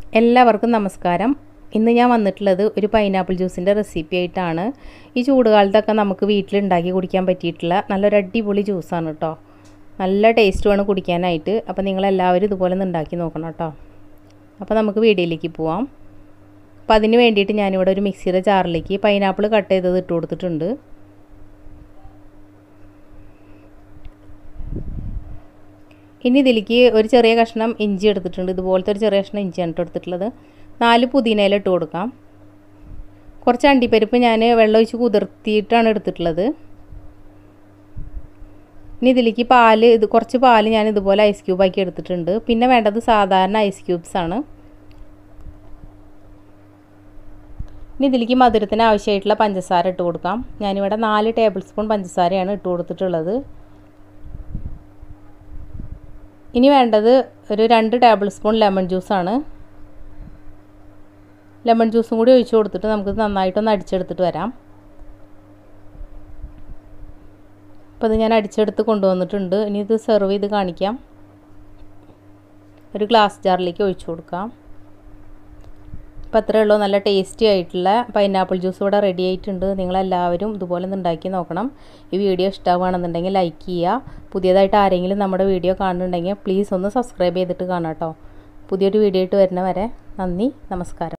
എല്ലാവർക്കും നമസ്കാരം ഇന്ന് ഞാൻ വന്നിട്ടുള്ളത് ഒരു പൈനാപ്പിൾ ജ്യൂസിൻ്റെ റെസിപ്പി ആയിട്ടാണ് ഈ ചൂടുകാലത്തൊക്കെ നമുക്ക് വീട്ടിലുണ്ടാക്കി കുടിക്കാൻ പറ്റിയിട്ടുള്ള നല്ലൊരു അടിപൊളി ജ്യൂസാണ് കേട്ടോ നല്ല ടേസ്റ്റുമാണ് കുടിക്കാനായിട്ട് അപ്പോൾ നിങ്ങളെല്ലാവരും ഇതുപോലെ ഒന്ന് ഉണ്ടാക്കി നോക്കണം കേട്ടോ അപ്പോൾ നമുക്ക് വീഡിയോയിലേക്ക് പോവാം അപ്പോൾ അതിന് വേണ്ടിയിട്ട് ഞാനിവിടെ ഒരു മിക്സിയുടെ ജാറിലേക്ക് പൈനാപ്പിൾ കട്ട് ചെയ്തത് ഇട്ട് കൊടുത്തിട്ടുണ്ട് ഇനി ഇതിലേക്ക് ഒരു ചെറിയ കഷ്ണം ഇഞ്ചി എടുത്തിട്ടുണ്ട് ഇതുപോലത്തെ ഒരു ചെറിയ കഷ്ണം ഇഞ്ചിയാണ് ഇട്ട് എടുത്തിട്ടുള്ളത് നാല് പുതിനയില ഇട്ട് കൊടുക്കാം കുറച്ച് അണ്ടിപ്പരിപ്പ് ഞാൻ വെള്ളമൊഴിച്ച് കുതിർത്തിയിട്ടാണ് എടുത്തിട്ടുള്ളത് ഇനി ഇതിലേക്ക് പാല് ഇത് കുറച്ച് പാല് ഞാൻ ഇതുപോലെ ഐസ് ക്യൂബ് ആക്കി എടുത്തിട്ടുണ്ട് പിന്നെ വേണ്ടത് സാധാരണ ഐസ് ക്യൂബ്സ് ആണ് ഇനി ഇതിലേക്ക് മധുരത്തിന് ആവശ്യമായിട്ടുള്ള പഞ്ചസാര ഇട്ട് കൊടുക്കാം ഞാനിവിടെ നാല് ടേബിൾ സ്പൂൺ പഞ്ചസാരയാണ് ഇട്ട് കൊടുത്തിട്ടുള്ളത് ഇനി വേണ്ടത് ഒരു രണ്ട് ടേബിൾ സ്പൂൺ ലെമൺ ജ്യൂസാണ് ലെമൺ ജ്യൂസും കൂടി ഒഴിച്ചു കൊടുത്തിട്ട് നമുക്ക് നന്നായിട്ടൊന്ന് അടിച്ചെടുത്തിട്ട് വരാം അപ്പോൾ ഇത് ഞാൻ അടിച്ചെടുത്ത് കൊണ്ടുവന്നിട്ടുണ്ട് ഇനി ഇത് സെർവ് ചെയ്ത് കാണിക്കാം ഒരു ഗ്ലാസ് ജാറിലേക്ക് ഒഴിച്ചു കൊടുക്കാം അപ്പോൾ അത്രയേ ഉള്ളൂ നല്ല ടേസ്റ്റി ആയിട്ടുള്ള പൈനാപ്പിൾ ജ്യൂസ് ഇവിടെ റെഡി ആയിട്ടുണ്ട് നിങ്ങളെല്ലാവരും ഇതുപോലെ ഒന്ന് ഉണ്ടാക്കി നോക്കണം ഈ വീഡിയോ ഇഷ്ടമാണെന്നുണ്ടെങ്കിൽ ലൈക്ക് ചെയ്യുക പുതിയതായിട്ട് ആരെങ്കിലും നമ്മുടെ വീഡിയോ കാണുന്നുണ്ടെങ്കിൽ പ്ലീസ് ഒന്ന് സബ്സ്ക്രൈബ് ചെയ്തിട്ട് കാണാം കേട്ടോ പുതിയൊരു വീഡിയോ ആയിട്ട് വരുന്ന വരെ നന്ദി നമസ്കാരം